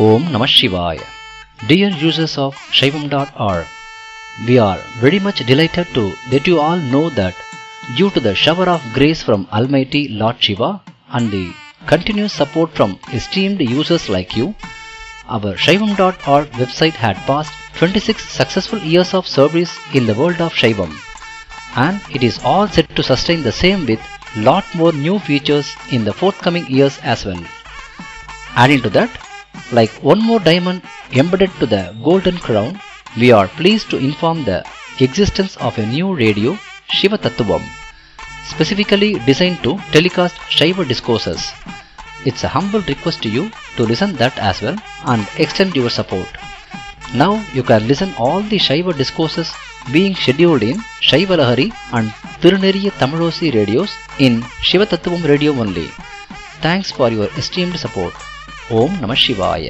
Om Namah Shivaya. Dear users of Shaivam.org, we are very much delighted to let you all know that due to the shower of grace from Almighty Lord Shiva and the continuous support from esteemed users like you, our Shaivam.org website had passed 26 successful years of service in the world of Shaivam and it is all set to sustain the same with lot more new features in the forthcoming years as well. Adding to that, like one more diamond embedded to the golden crown, we are pleased to inform the existence of a new radio, Shiva Tattvam, specifically designed to telecast Shiva discourses. It's a humble request to you to listen that as well and extend your support. Now you can listen all the Shiva discourses being scheduled in Shiva Lahari and Tiruneriya Tamilosi radios in Shiva Tattvam radio only. Thanks for your esteemed support. ஓம் நம சிவாய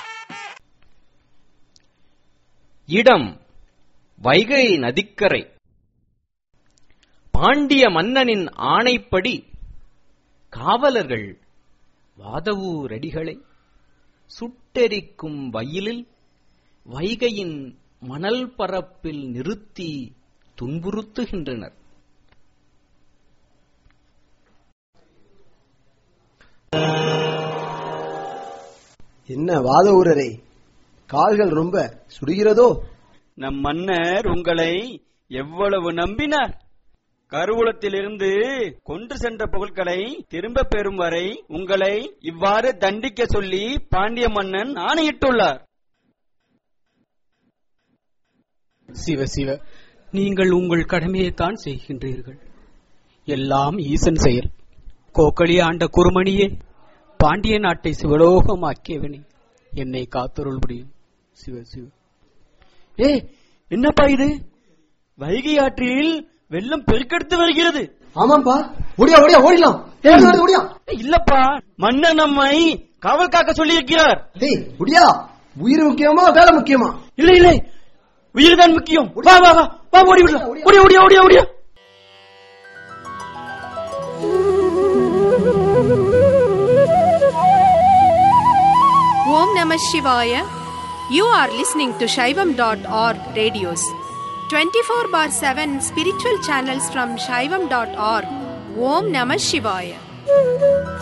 இடம் வைகை நதிக்கரை பாண்டிய மன்னனின் ஆணைப்படி காவலர்கள் வாதவூரடிகளை சுட்டெரிக்கும் வயலில் வைகையின் மணல் பரப்பில் நிறுத்தி துன்புறுத்துகின்றனர் என்ன வாத ஊரரே கால்கள் ரொம்ப சுடுகிறதோ நம் மன்னர் உங்களை எவ்வளவு நம்பினார் கருவூலத்திலிருந்து கொண்டு சென்ற பொருட்களை திரும்ப பெறும் வரை உங்களை இவ்வாறு தண்டிக்க சொல்லி பாண்டிய மன்னன் ஆணையிட்டுள்ளார் சிவ சிவ நீங்கள் உங்கள் கடமையைத்தான் செய்கின்றீர்கள் எல்லாம் ஈசன் செயல் கோக்களி ஆண்ட குருமணியே பாண்டிய நாட்டை சிவலோகமாக்கியவனே என்னை காத்தருள் முடியும் சிவ சிவ ஏ என்னப்பா இது வைகை ஆற்றில் வெள்ளம் பெருக்கெடுத்து வருகிறது ஆமாம்பா ஓடியா ஓடியா ஓடிலாம் ஏய், ஓடி, ஓடியா இல்லப்பா மன்னர் நம்மை காவல் காக்க சொல்லி இருக்கிறார் டேய் ஓடியா உயிர் முக்கியமா வேலை முக்கியமா இல்ல இல்ல உயிர்தான் முக்கியம் வா வா வா வா ஓடி விடலாம் ஓடி ஓடி ஓடி ஓடியா Om Namah Shivaya. You are listening to Shaivam.org radios. 24 bar 7 spiritual channels from Shaivam.org. Om Namah Shivaya.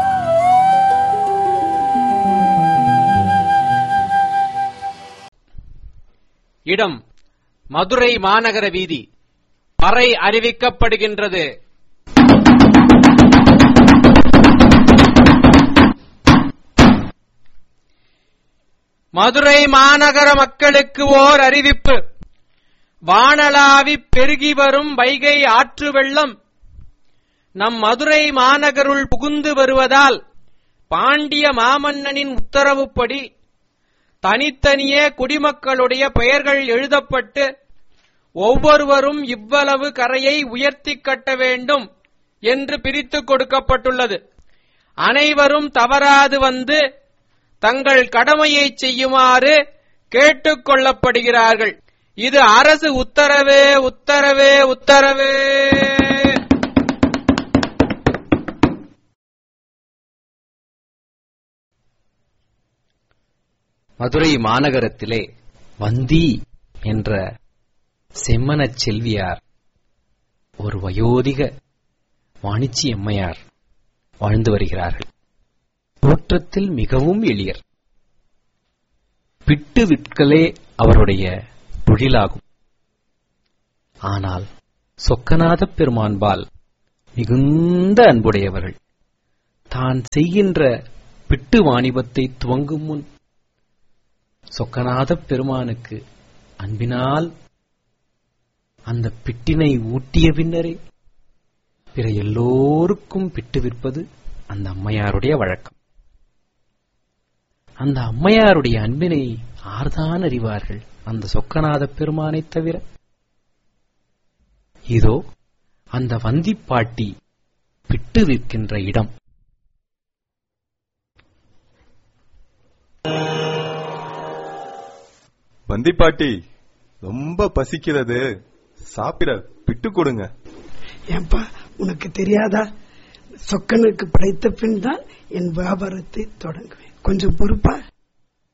இடம் மதுரை மாநகர வீதி பறை அறிவிக்கப்படுகின்றது மதுரை மாநகர மக்களுக்கு ஓர் அறிவிப்பு வானளாவி பெருகி வரும் வைகை ஆற்று வெள்ளம் நம் மதுரை மாநகருள் புகுந்து வருவதால் பாண்டிய மாமன்னனின் உத்தரவுப்படி தனித்தனியே குடிமக்களுடைய பெயர்கள் எழுதப்பட்டு ஒவ்வொருவரும் இவ்வளவு கரையை உயர்த்தி கட்ட வேண்டும் என்று பிரித்துக் கொடுக்கப்பட்டுள்ளது அனைவரும் தவறாது வந்து தங்கள் கடமையை செய்யுமாறு கேட்டுக் கொள்ளப்படுகிறார்கள் இது அரசு உத்தரவே உத்தரவே உத்தரவே மதுரை மாநகரத்திலே வந்தி என்ற செம்மனச் செல்வியார் ஒரு வயோதிக வாணிச்சி அம்மையார் வாழ்ந்து வருகிறார்கள் தோற்றத்தில் மிகவும் எளியர் பிட்டு விற்கலே அவருடைய தொழிலாகும் ஆனால் சொக்கநாதப் பெருமான்பால் மிகுந்த அன்புடையவர்கள் தான் செய்கின்ற பிட்டு வாணிபத்தை துவங்கும் முன் சொக்கநாதப் பெருமானுக்கு அன்பினால் அந்த பிட்டினை ஊட்டிய பின்னரே பிற எல்லோருக்கும் பிட்டு விற்பது அந்த அம்மையாருடைய வழக்கம் அந்த அம்மையாருடைய அன்பினை ஆர்தான் அறிவார்கள் அந்த சொக்கநாத பெருமானைத் தவிர இதோ அந்த வந்திப்பாட்டி பிட்டு விற்கின்ற இடம் வந்திப்பாட்டி ரொம்ப பசிக்கிறது சாப்பிட பிட்டு கொடுங்க ஏன்பா உனக்கு தெரியாதா சொக்கனுக்கு படைத்த பின் தான் என் வியாபாரத்தை தொடங்குவேன் கொஞ்சம் பொறுப்பா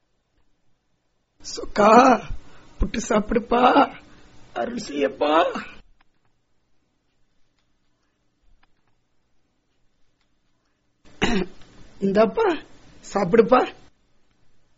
அக்கா புட்டு சாப்பிடுப்பா அருள் செய்யப்பா இந்தாப்பா சாப்பிடுப்பா